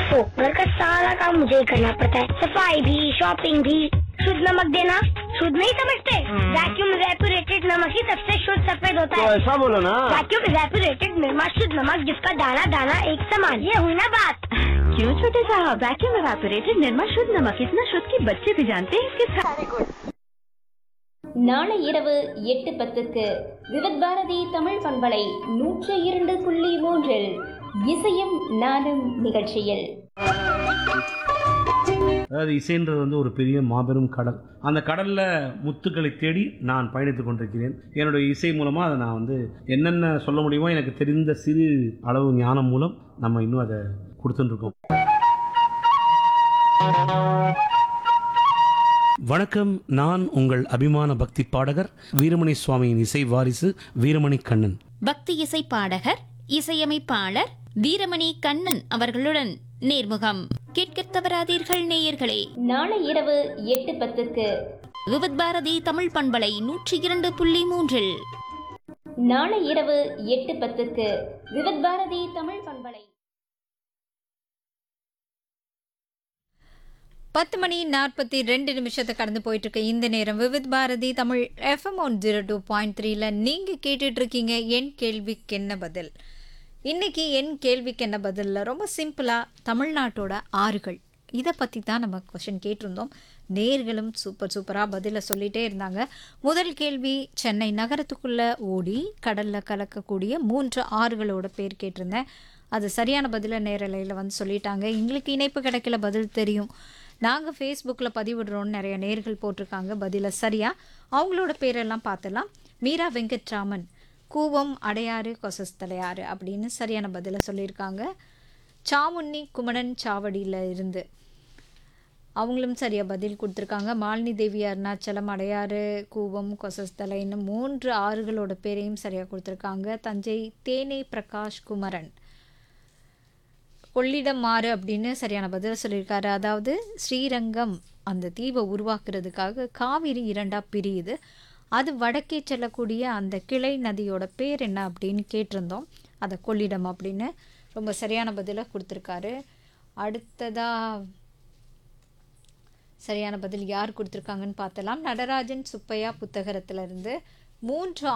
ओ घर का सारा काम मुझे ही करना पड़ता है सफाई भी शॉपिंग भी शुद्ध नमक देना शुद्ध नहीं समझते वैक्यूम रेपुरेटेड नमक ही सबसे शुद्ध सफेद होता तो है ऐसा बोलो ना वैक्यूम रेपुरेटेड निर्मा शुद्ध नमक जिसका दाना दाना एक समान ये हुई ना बात क्यों छोटे साहब वैक्यूम एवापोरेटेड निर्मा शुद्ध नमक इतना शुद्ध कि बच्चे भी जानते हैं इसके सारे நாளை இரவு எட்டு பத்துக்கு விவித் பாரதி தமிழ் பண்பலை நூற்று இரண்டு புள்ளி மூன்றில் இசையும் நானும் நிகழ்ச்சியில் அதாவது இசைன்றது வந்து ஒரு பெரிய மாபெரும் கடல் அந்த கடலில் முத்துக்களை தேடி நான் பயணித்து கொண்டிருக்கிறேன் என்னுடைய இசை மூலமாக அதை நான் வந்து என்னென்ன சொல்ல முடியுமோ எனக்கு தெரிந்த சிறு அளவு ஞானம் மூலம் நம்ம இன்னும் அதை கொடுத்துட்டுருக்கோம் வணக்கம் நான் உங்கள் அபிமான பக்தி பாடகர் வீரமணி சுவாமியின் இசை வாரிசு வீரமணி கண்ணன் பக்தி இசை பாடகர் இசையமைப்பாளர் வீரமணி கண்ணன் அவர்களுடன் நேர்முகம் கேட்கத் தவறாதீர்கள் நேயர்களே நாளை இரவு எட்டு பத்துக்கு விவித் பாரதி தமிழ் பண்பலை நூற்றி இரண்டு புள்ளி மூன்றில் நாளை இரவு எட்டு பத்துக்கு விவித் பாரதி தமிழ் பண்பலை பத்து மணி நாற்பத்தி ரெண்டு நிமிஷத்தை கடந்து போயிட்டு இருக்கு இந்த நேரம் Vividh Bharati Tamil FM one zero two point த்ரீல நீங்கள் கேட்டுட்டு இருக்கீங்க என் கேள்விக்கு என்ன பதில் இன்னைக்கு என் கேள்விக்கு என்ன பதிலில் ரொம்ப சிம்பிளாக தமிழ்நாட்டோட ஆறுகள் இதை பற்றி தான் நம்ம கொஷின் கேட்டிருந்தோம் நேர்களும் சூப்பர் சூப்பராக பதிலை சொல்லிகிட்டே இருந்தாங்க முதல் கேள்வி சென்னை நகரத்துக்குள்ளே ஓடி கடலில் கலக்கக்கூடிய மூன்று ஆறுகளோட பேர் கேட்டிருந்தேன் அது சரியான பதிலை நேரலையில் வந்து சொல்லிட்டாங்க எங்களுக்கு இணைப்பு கிடைக்கல பதில் தெரியும் நாங்கள் ஃபேஸ்புக்கில் பதிவிடுறோம்னு நிறைய நேர்கள் போட்டிருக்காங்க பதிலை சரியா அவங்களோட பேரெல்லாம் பார்த்துலாம் மீரா வெங்கட்ராமன் கூவம் அடையாறு கொசஸ்தலையாறு அப்படின்னு சரியான பதிலை சொல்லியிருக்காங்க சாமுன்னி குமணன் சாவடியில் இருந்து அவங்களும் சரியாக பதில் கொடுத்துருக்காங்க மாலினி தேவி அருணாச்சலம் அடையாறு கூவம் கொசஸ்தலைன்னு மூன்று ஆறுகளோட பேரையும் சரியாக கொடுத்துருக்காங்க தஞ்சை தேனே பிரகாஷ் குமரன் கொள்ளிடம் மாறு அப்படின்னு சரியான பதில் சொல்லியிருக்காரு அதாவது ஸ்ரீரங்கம் அந்த தீவை உருவாக்குறதுக்காக காவிரி இரண்டாக பிரியுது அது வடக்கே செல்லக்கூடிய அந்த கிளை நதியோட பேர் என்ன அப்படின்னு கேட்டிருந்தோம் அதை கொள்ளிடம் அப்படின்னு ரொம்ப சரியான பதிலை கொடுத்துருக்காரு அடுத்ததாக சரியான பதில் யார் கொடுத்துருக்காங்கன்னு பார்த்தலாம் நடராஜன் சுப்பையா புத்தகத்திலிருந்து மூன்று